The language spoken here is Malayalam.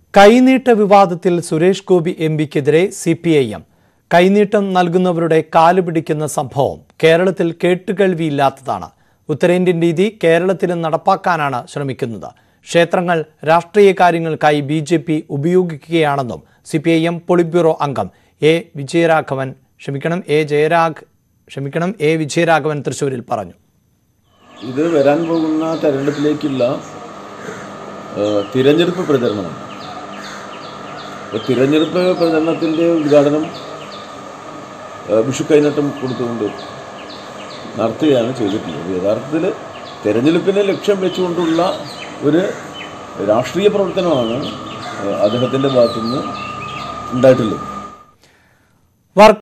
കൈനീട്ട വിവാദത്തിൽ സുരേഷ് ഗോപി എം പിക്കെതിരെ സി പി ഐ എം കൈനീട്ടം നൽകുന്നവരുടെ കാല് പിടിക്കുന്ന സംഭവം കേരളത്തിൽ കേട്ടുകേൾവിയില്ലാത്തതാണ് ഉത്തരേന്ത്യൻ രീതി കേരളത്തിലും നടപ്പാക്കാനാണ് ശ്രമിക്കുന്നത് ക്ഷേത്രങ്ങൾ രാഷ്ട്രീയ കാര്യങ്ങൾക്കായി ബി ജെ പി ഉപയോഗിക്കുകയാണെന്നും C P I M polit bureau അംഗം എ വിജയരാഘവൻ ക്ഷമിക്കണം എ ജയരാഘ് ക്ഷമിക്കണം എ വിജയരാഘവൻ തൃശൂരിൽ പറഞ്ഞു ഇത് വരാൻ പോകുന്ന തെരഞ്ഞെടുപ്പിലേക്കുള്ള ആ, തിരഞ്ഞെടുപ്പ് പ്രചരണമാണ് അപ്പോൾ തിരഞ്ഞെടുപ്പ് പ്രചരണത്തിൻ്റെ ഉദ്ഘാടനം ആ, വിഷു കൈനട്ടം കൊടുത്തുകൊണ്ട് നടത്തുകയാണ് ചെയ്തിട്ടുള്ളത് യഥാർത്ഥത്തിൽ തെരഞ്ഞെടുപ്പിനെ ലക്ഷ്യം വെച്ചുകൊണ്ടുള്ള ഒരു രാഷ്ട്രീയ പ്രവർത്തനമാണ് ആ, അദ്ദേഹത്തിൻ്റെ ഭാഗത്തുനിന്ന് ഉണ്ടായിട്ടുള്ളത് വർക്ക്